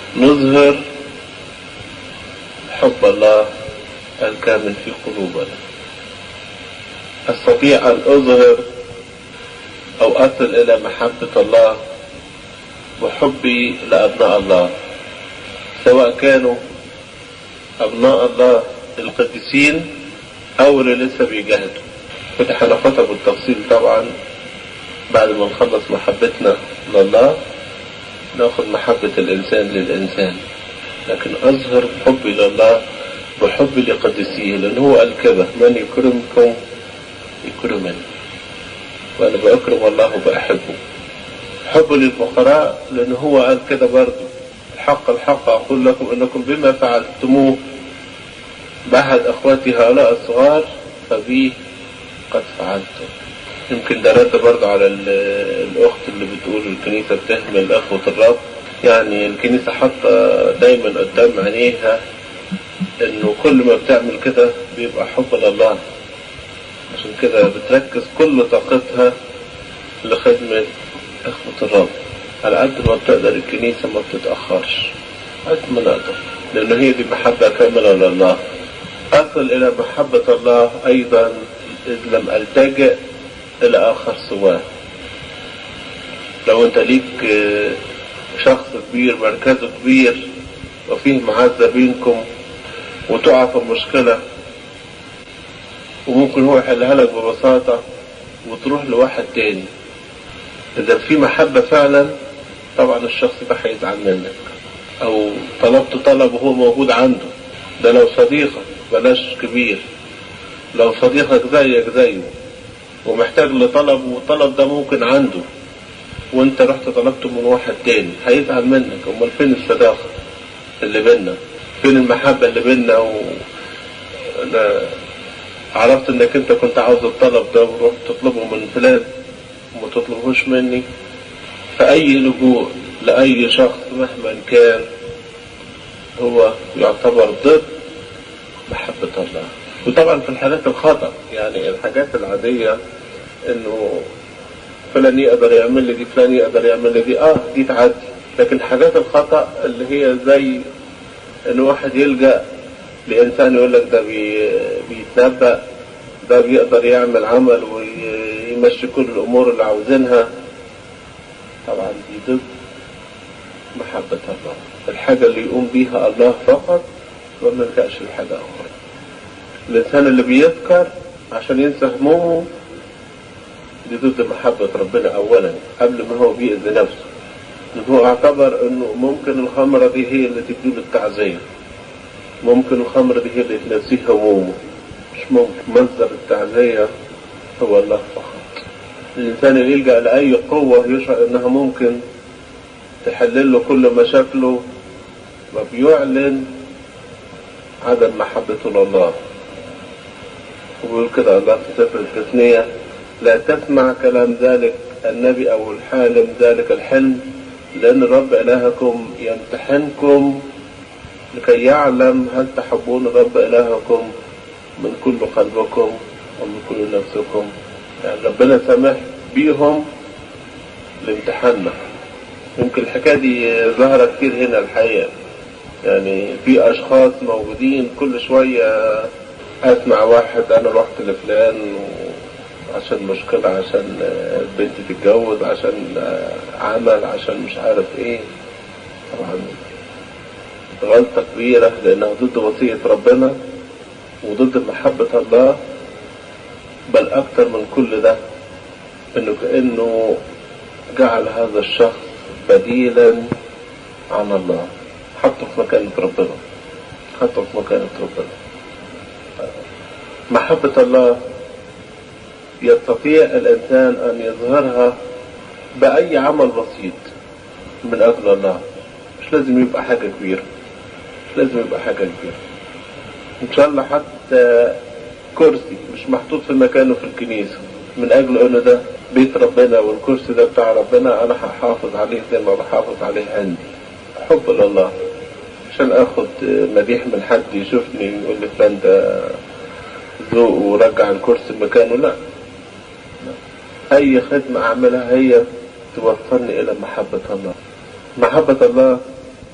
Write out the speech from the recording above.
نظهر حب الله الكامل في قلوبنا أستطيع أن أظهر أو أصل إلى محبة الله وحبي لأبناء الله سواء كانوا أبناء الله القديسين أو اللي لسه بيجاهدوا كنت هناخدها بالتفصيل طبعا بعد ما نخلص محبتنا لله ناخد محبة الإنسان للإنسان لكن أظهر حبي لله وحبي لقدسيه لأن هو قال كده من يكرمكم يكرمني وأنا بأكرم الله وبأحبه حب للفقراء لأن هو قال كده برضه الحق الحق أقول لكم إنكم بما فعلتموه بأحد أخواتي هؤلاء الصغار فبي قد فعلتم يمكن ده رد برضه على الأخت اللي بتقول الكنيسة بتهمل أخوة الرب يعني الكنيسة حاطة دايما قدام عينيها إنه كل ما بتعمل كده بيبقى حب لله عشان كده بتركز كل طاقتها لخدمة أخوة الرب على قد ما بتقدر الكنيسة ما بتتأخرش قد ما نقدر لأن هي دي محبة كاملة لله أصل إلى محبة الله أيضا إذ لم ألتجئ إلى آخر سواه لو أنت ليك شخص كبير مركزه كبير وفيه معزة بينكم وتقع في مشكلة وممكن هو يحلها لك ببساطة وتروح لواحد تاني إذا في محبة فعلا طبعا الشخص ده هيزعل منك أو طلبت طلب وهو موجود عنده ده لو صديقك بلاش كبير لو صديقك زيك زيه ومحتاج لطلب والطلب ده ممكن عنده وانت رحت طلبته من واحد تاني هيزعل منك امال فين الصداقة اللي بينا فين المحبة اللي بينا و... أنا عرفت انك انت كنت عاوز الطلب ده ورحت تطلبه من فلان وما تطلبهوش مني فأي لجوء لأي شخص مهما كان هو يعتبر ضد محبة الله وطبعا في الحالات الخطأ يعني الحاجات العادية انه فلان يقدر يعمل لي دي فلان يقدر يعمل لي دي اه دي تعدي لكن حاجات الخطأ اللي هي زي ان واحد يلجأ لإنسان يقول لك ده بي بيتنبأ ده بيقدر يعمل عمل ويمشي كل الأمور اللي عاوزينها طبعا دي ضد محبة الله الحاجة اللي يقوم بيها الله فقط وما يلجأش لحاجة أخرى الإنسان اللي بيذكر عشان ينسى همومه دي ضد محبة ربنا أولا قبل ما هو بيأذي نفسه هو اعتبر انه ممكن الخمرة دي هي اللي تديله التعزية ممكن الخمرة دي هي اللي تنسيه همومه مش ممكن مصدر التعزية هو الله فقط الإنسان اللي يلجأ لأي قوة يشعر إنها ممكن تحلل له كل مشاكله وبيعلن عدم محبته لله وبيقول كده الله في سفر التثنية لا تسمع كلام ذلك النبي أو الحالم ذلك الحلم لأن الرب إلهكم يمتحنكم لكي يعلم هل تحبون الرب إلهكم من كل قلبكم ومن كل نفسكم يعني ربنا سمح بيهم لامتحاننا يمكن الحكاية دي ظاهرة كتير هنا الحقيقة يعني في أشخاص موجودين كل شوية أسمع واحد أنا رحت لفلان عشان مشكلة عشان البنت تتجوز عشان عمل عشان مش عارف ايه طبعا غلطة كبيرة لأنها ضد وصية ربنا وضد محبة الله بل أكتر من كل ده إنه كأنه جعل هذا الشخص بديلا عن الله حطه في مكانة ربنا حطه في مكانة ربنا محبة الله يستطيع الإنسان أن يظهرها بأي عمل بسيط من أجل الله مش لازم يبقى حاجة كبيرة مش لازم يبقى حاجة كبيرة إن شاء الله حتى كرسي مش محطوط في مكانه في الكنيسة من أجل أنه ده بيت ربنا والكرسي ده بتاع ربنا أنا هحافظ عليه زي ما بحافظ عليه عندي حب لله عشان اخد مديح من حد يشوفني يقول لي فلان ده ذوق ورجع الكرسي مكانه لا أي خدمة أعملها هي توصلني إلى محبة الله محبة الله